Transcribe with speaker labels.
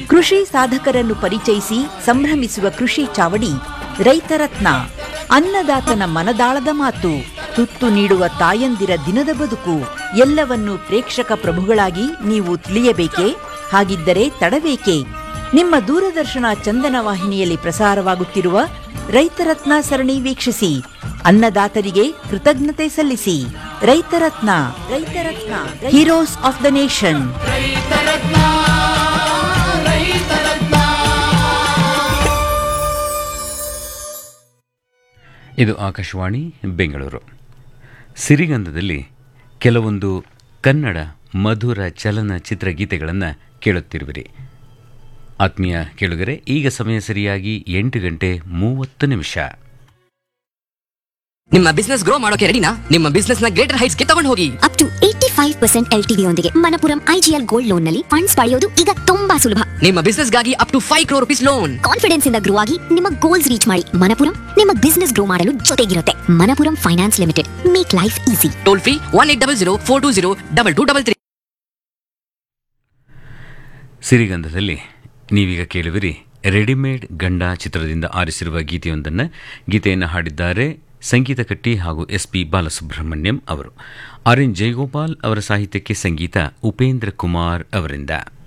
Speaker 1: ಕೃಷಿ ಸಾಧಕರನ್ನು ಪರಿಚಯಿಸಿ ಸಂಭ್ರಮಿಸುವ ಕೃಷಿ ಚಾವಡಿ ರೈತರತ್ನ ಅನ್ನದಾತನ ಮನದಾಳದ ಮಾತು ತುತ್ತು ನೀಡುವ ತಾಯಂದಿರ ದಿನದ ಬದುಕು ಎಲ್ಲವನ್ನು ಪ್ರೇಕ್ಷಕ ಪ್ರಭುಗಳಾಗಿ ನೀವು ತಿಳಿಯಬೇಕೇ ಹಾಗಿದ್ದರೆ ತಡಬೇಕೆ ನಿಮ್ಮ ದೂರದರ್ಶನ ಚಂದನ ವಾಹಿನಿಯಲ್ಲಿ ಪ್ರಸಾರವಾಗುತ್ತಿರುವ ರೈತರತ್ನ ಸರಣಿ ವೀಕ್ಷಿಸಿ ಅನ್ನದಾತರಿಗೆ ಕೃತಜ್ಞತೆ ಸಲ್ಲಿಸಿ Raitharatna Raitharatna heroes of the nation
Speaker 2: ಇದು ಆಕಾಶವಾಣಿ ಬೆಂಗಳೂರು ಸಿರಿಗಂಧದಲ್ಲಿ ಕೆಲವೊಂದು ಕನ್ನಡ ಮಧುರ ಚಲನಚಿತ್ರ ಗೀತೆಗಳನ್ನು ಕೇಳುತ್ತಿರುವಿರಿ ಆತ್ಮೀಯ ಕೇಳುಗರೆ ಈಗ ಸಮಯ ಸರಿಯಾಗಿ ಎಂಟು ಗಂಟೆ ಮೂವತ್ತು ನಿಮಿಷ
Speaker 3: ನಿಮ್ಮ ಬಿಸ್ನೆಸ್ ಗ್ರೋ ಮಾಡೋಕೆ ರೆಡಿನಾ ನಿಮ್ಮ ಬಿಸ್ನೆಸ್ ನ ಗ್ರೇಟರ್ ಹೈಟ್ಸ್ ಗೆ ತಗೊಂಡು ಹೋಗಿ
Speaker 4: up to eighty five percent L TV ಯೊಂದಿಗೆ ಮನಪುರಂ ಐಜಿಎಲ್ ಗೋಲ್ಡ್ ಲೋನ್ ನಲ್ಲಿ ಫಂಡ್ಸ್ ಪಡೆಯೋದು ಈಗ ತುಂಬಾ ಸುಲಭ
Speaker 3: ನಿಮ್ಮ ಬಿಸ್ನೆಸ್ ಗಾಗಿ up to five crore rupees loan
Speaker 4: confidence ಇಂದ ಗ್ರೋ ಆಗಿ ನಿಮ್ಮ ಗೋಲ್ಸ್ ರೀಚ್ ಮಾಡಿ ಮನಪುರಂ ನಿಮ್ಮ ಬಿಸ್ನೆಸ್ ಗ್ರೋ ಮಾಡಲು ಜೊತೆಗಿರುತ್ತೆ Manappuram finance limited make life easy
Speaker 3: toll free one eight double zero four two zero double two double three
Speaker 2: ಸಿರಿಗಂಧದಲ್ಲಿ ನೀವೀಗ ಕೇಳುವಿರಿ ರೆಡಿಮೇಡ್ ಗಂಡ ಚಿತ್ರದಿಂದ ಆರಿಸಿರುವ ಗೀತೆಯೊಂದನ್ನು ಗೀತೆಯನ್ನು ಹಾಡಿದ್ದಾರೆ ಸಂಗೀತ ಕಟ್ಟಿ ಹಾಗೂ ಎಸ್ ಪಿ ಬಾಲಸುಬ್ರಹ್ಮಣ್ಯಂ ಅವರು ಆರ್ ಎನ್ ಜಯಗೋಪಾಲ್ ಅವರ ಸಾಹಿತ್ಯಕ್ಕೆ ಸಂಗೀತ ಉಪೇಂದ್ರ ಕುಮಾರ್ ಅವರಿಂದ